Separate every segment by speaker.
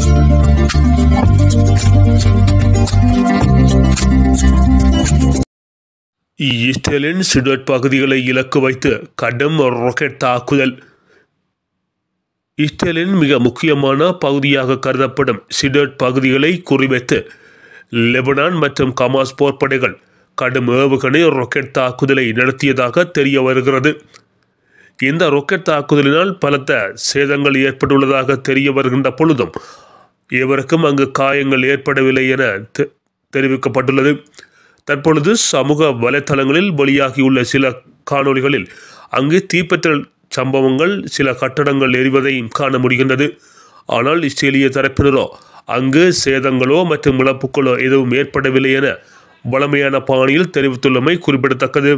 Speaker 1: இஸ்ரேலின் சிடோட் பகுதிகளை இலக்கு வைத்து கடும் ராக்கெட் தாக்குதல் இஸ்ரேலின் மிக முக்கியமான பகுதியாக கருதப்படும் சிடோட் பகுதிகளை குறிவைத்து லெபனான் மற்றும் கமாஸ் போர்ப்படைகள் கடும் ஏவுகணை ராக்கெட் தாக்குதலை நடத்தியதாக தெரிய வருகிறது இந்த ராக்கெட் தாக்குதலினால் பலத்த சேதங்கள் ஏற்பட்டுள்ளதாக தெரிய வருகின்ற பொழுதும் எவருக்கும் அங்கு காயங்கள் ஏற்படவில்லை என தெ- தெரிவிக்கப்பட்டுள்ளது தற்பொழுது சமூக வலைத்தளங்களில் வெளியாகியுள்ள சில காணொளிகளில் அங்கு தீப்பற்றல் சம்பவங்கள் சில கட்டடங்கள் எரிவதையும் காண முடிகின்றது ஆனால் இஸ்ரேலிய தரப்பினரோ அங்கு சேதங்களோ மற்றும் இழப்புகளோ எதுவும் ஏற்படவில்லை என வளமையான பாணியில் தெரிவித்துள்ளமை குறிப்பிடத்தக்கது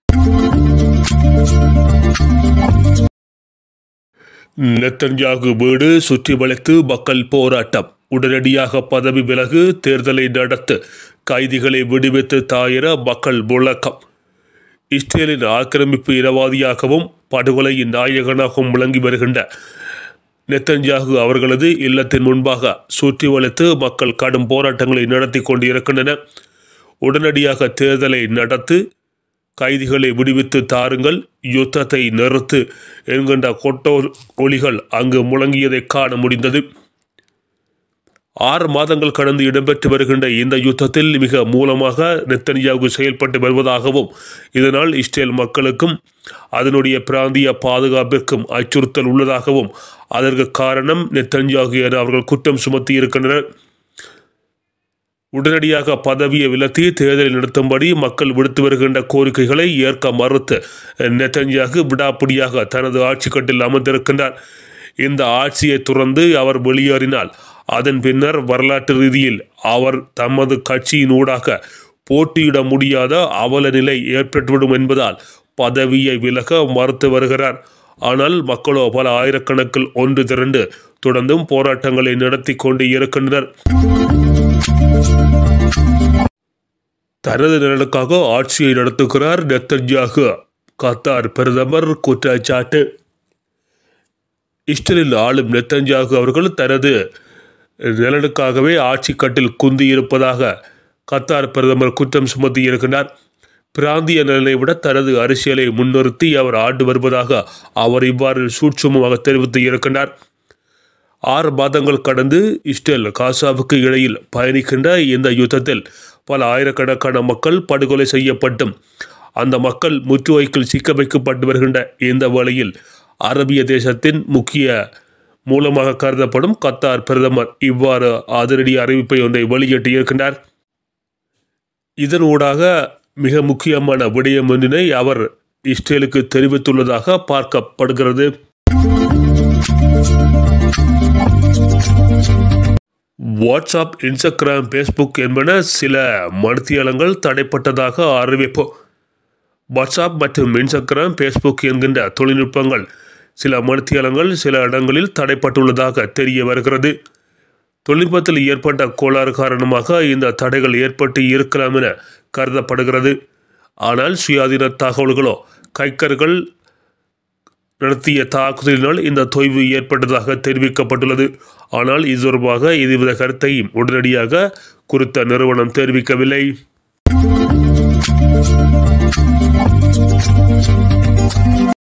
Speaker 1: நெத்தன்யாகு வீடு சுற்றி வளைத்து மக்கள் போராட்டம் உடனடியாக பதவி விலகு தேர்தலை நடத்து கைதிகளை விடுவித்து தாயிர மக்கள் முழக்கம் இஸ்ரேலின் ஆக்கிரமிப்பு இரவாதியாகவும் படுகொலையின் நாயகனாகவும் விளங்கி வருகின்ற நெத்தன்யாகு அவர்களது இல்லத்தின் முன்பாக சுற்றி வளைத்து மக்கள் கடும் போராட்டங்களை நடத்தி கொண்டிருக்கின்றனர் உடனடியாக தேர்தலை நடத்து கைதிகளை விடுவித்து தாருங்கள் யுத்தத்தை நிறுத்து என்கின்ற கொட்டோ ஒலிகள் அங்கு முழங்கியதை காண முடிந்தது ஆறு மாதங்கள் கடந்து இடம்பெற்று வருகின்ற இந்த யுத்தத்தில் மிக மூலமாக நெத்தனியாகு செயல்பட்டு வருவதாகவும் இதனால் இஸ்ரேல் மக்களுக்கும் அதனுடைய பிராந்திய பாதுகாப்பிற்கும் அச்சுறுத்தல் உள்ளதாகவும் அதற்கு காரணம் நெத்தன்யாகு என அவர்கள் குற்றம் சுமத்தி இருக்கின்றனர் உடனடியாக பதவியை விலத்தி தேர்தலை நடத்தும்படி மக்கள் விடுத்து வருகின்ற கோரிக்கைகளை ஏற்க மறுத்து நெத்தன்யாகு விடாப்பிடியாக தனது ஆட்சி கட்டில் அமர்ந்திருக்கின்றார் இந்த ஆட்சியை துறந்து அவர் வெளியேறினால் அதன் பின்னர் வரலாற்று ரீதியில் அவர் தமது கட்சியின் ஊடாக போட்டியிட முடியாத அவல நிலை ஏற்பட்டுவிடும் என்பதால் பதவியை விலக மறுத்து வருகிறார் ஆனால் மக்களோ பல ஆயிரக்கணக்கில் ஒன்று திரண்டு தொடர்ந்தும் போராட்டங்களை நடத்தி கொண்டு இருக்கின்றனர் தனது நலனுக்காக ஆட்சியை நடத்துகிறார் நெத்தன்யாகு கத்தார் பிரதமர் குற்றச்சாட்டு இஸ்ரேலில் ஆளும் நெத்தன்யாகு அவர்கள் தனது நலனுக்காகவே ஆட்சி கட்டில் குந்தி இருப்பதாக கத்தார் பிரதமர் குற்றம் சுமத்தி இருக்கிறார் பிராந்திய நலனை விட தனது அரசியலை முன்னிறுத்தி அவர் ஆண்டு வருவதாக அவர் இவ்வாறு சூட்சுமமாக தெரிவித்து இருக்கின்றார் ஆறு மாதங்கள் கடந்து இஸ்ரேல் காசாவுக்கு இடையில் பயணிக்கின்ற இந்த யுத்தத்தில் பல ஆயிரக்கணக்கான மக்கள் படுகொலை செய்யப்பட்டும் அந்த மக்கள் முற்றுகைக்குள் சிக்க வைக்கப்பட்டு வருகின்ற இந்த வேளையில் அரபிய தேசத்தின் முக்கிய மூலமாக கருதப்படும் கத்தார் பிரதமர் இவ்வாறு அதிரடி அறிவிப்பை ஒன்றை வெளியிட்டிருக்கின்றார் இதனூடாக மிக முக்கியமான விடயம் ஒன்றினை அவர் இஸ்ரேலுக்கு தெரிவித்துள்ளதாக பார்க்கப்படுகிறது வாட்ஸ்அப் இன்ஸ்டாகிராம் ஃபேஸ்புக் என்பன சில மனுத்தியாளங்கள் தடைப்பட்டதாக அறிவிப்பு வாட்ஸ்அப் மற்றும் இன்ஸ்டாகிராம் ஃபேஸ்புக் என்கின்ற தொழில்நுட்பங்கள் சில மனுத்தியாளங்கள் சில இடங்களில் தடைப்பட்டுள்ளதாக தெரிய வருகிறது தொழில்நுட்பத்தில் ஏற்பட்ட கோளாறு காரணமாக இந்த தடைகள் ஏற்பட்டு இருக்கலாம் என கருதப்படுகிறது ஆனால் சுயாதீன தகவல்களோ கைக்கர்கள் நடத்திய தாக்குதலினால் இந்த தொய்வு ஏற்பட்டதாக தெரிவிக்கப்பட்டுள்ளது ஆனால் இது தொடர்பாக இதுவித கருத்தையும் உடனடியாக குறித்த நிறுவனம் தெரிவிக்கவில்லை